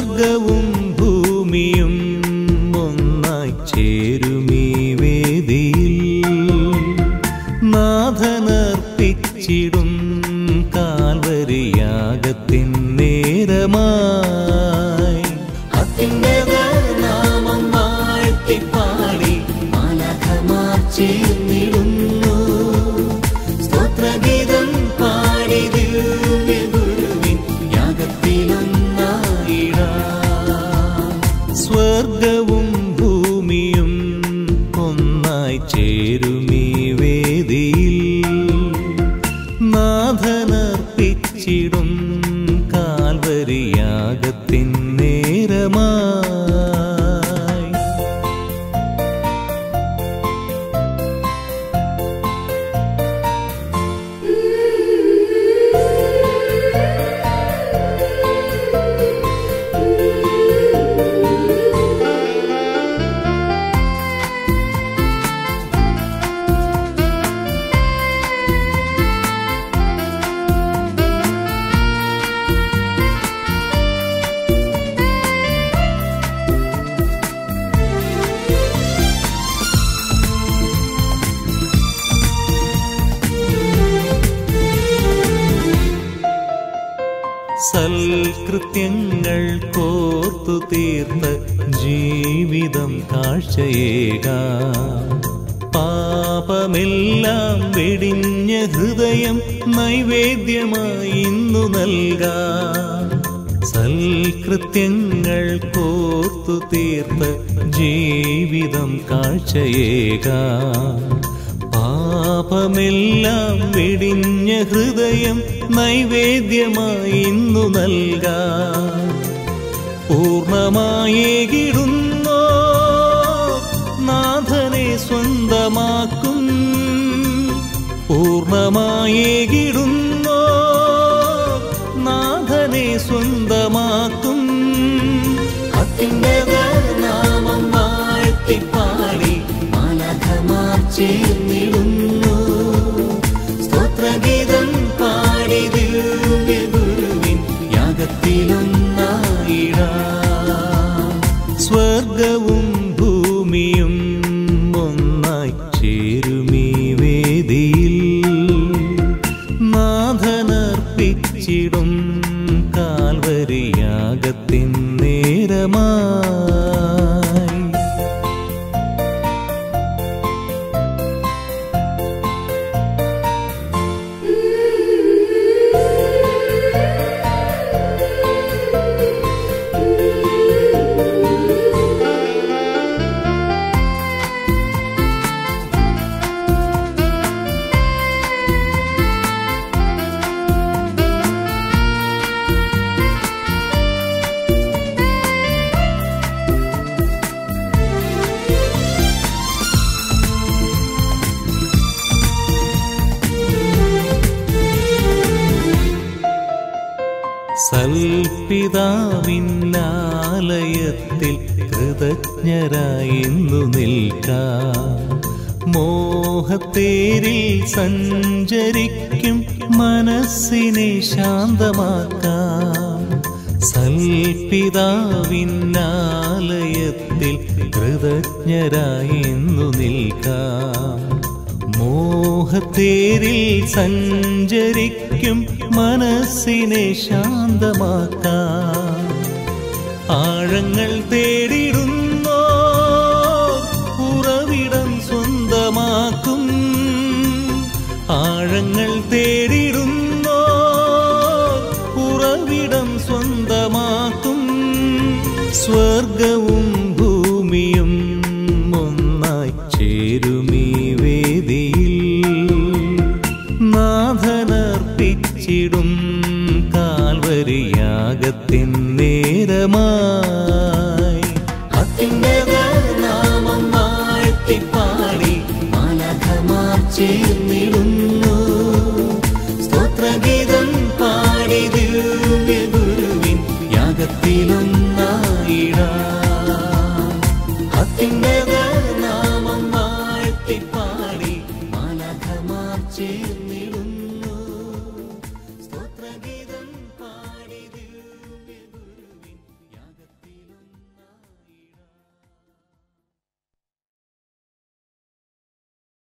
സ്വർഗവും ഭൂമിയും ഒന്നായി ചേരുമീ വേദിയിൽ നാഥനർപ്പിച്ചിടും കാൽവരിയാകത്തിൻ നേരമായി അത്യുന്നത നാമം വാഴ്ത്തിപ്പാടി മാലാഖമാർ ചേർന്നിടുന്നു സ്തോത്രഗീതം പാടി ദിവ്യ ഗുരുവിൻ യാഗത്തിലൊന്നായിടാം സ്വർഗവും ഭൂമിയും ഒന്നായി ചേരുമീ വേദിയിൽ നാഥനർപ്പിച്ചിടും കാൽവരിയാകത്തിൻ നേരമായി സൽകൃത്യങ്ങൾ കോർത്തു തീർത്ത് ജീവിതം കാഴ്ചയേകാം പാപമെല്ലാം വെടിഞ്ഞ ഹൃദയം നൈവേദ്യമായി ഇന്നു നൽകാം സൽകൃത്യങ്ങൾ കോർത്തു തീർത്ത് ജീവിതം കാഴ്ചയേകാം പാപമെല്ലാം വെടിഞ്ഞ ഹൃദയം നൈവേദ്യമായി ഇന്നു നൽകാം പൂർണ്ണമായേകിടുന്നോ നാഥനെ സ്വന്തമാക്കും പൂർണ്ണമായേകിടുന്നോ നാഥനെ സ്വന്തമാക്കും അത്യുന്നത നാമം വാഴ്ത്തിപ്പാടി മാലാഖമാർ ചേർന്നിടുന്നു സ്തോത്രഗീതം പാടി ദിവ്യ ഗുരുവിൻ യാഗത്തിലൊന്നായിടാം സ്വർഗവും ഭൂമിയും ഒന്നായി ചേരുമീ വേദിയിൽ നാഥനർപ്പിച്ചിടും കാൽവരിയാകത്തിൻ നേരമായി സൽപിതാവിന്നാലയത്തിൽ കൃതജ്ഞരായിന്നു നിൽക്കാം മോഹത്തേരിൽ സഞ്ചരിക്കും മനസ്സിനെ ശാന്തമാക്കാം സൽപിതാവിന്നാലയത്തിൽ കൃതജ്ഞരായിന്നു നിൽക്കാം മോഹത്തേരിൽ സഞ്ചരിക്കും മനസ്സിനെ ശാന്തമാക്കാം ആഴങ്ങൾ തേടിടുന്നോ ഉറവിടം സ്വന്തമാക്കും ആഴങ്ങൾ തേടിടുന്നോ ഉറവിടം സ്വന്തമാക്കും സ്വർഗവും ഭൂമിയും ഒന്നായി ചേരുമീ വേദിയിൽ നാഥനർപ്പിച്ചിടും കാൽവരിയാകത്തിൻ നേരമായി അത്യുന്നത നാമം വാഴ്ത്തിപ്പാടി മാലാഖമാർ ചേർന്നിടുന്നു സ്തോത്രഗീതം പാടി ദിവ്യ ഗുരുവിൻ യാഗത്തിലും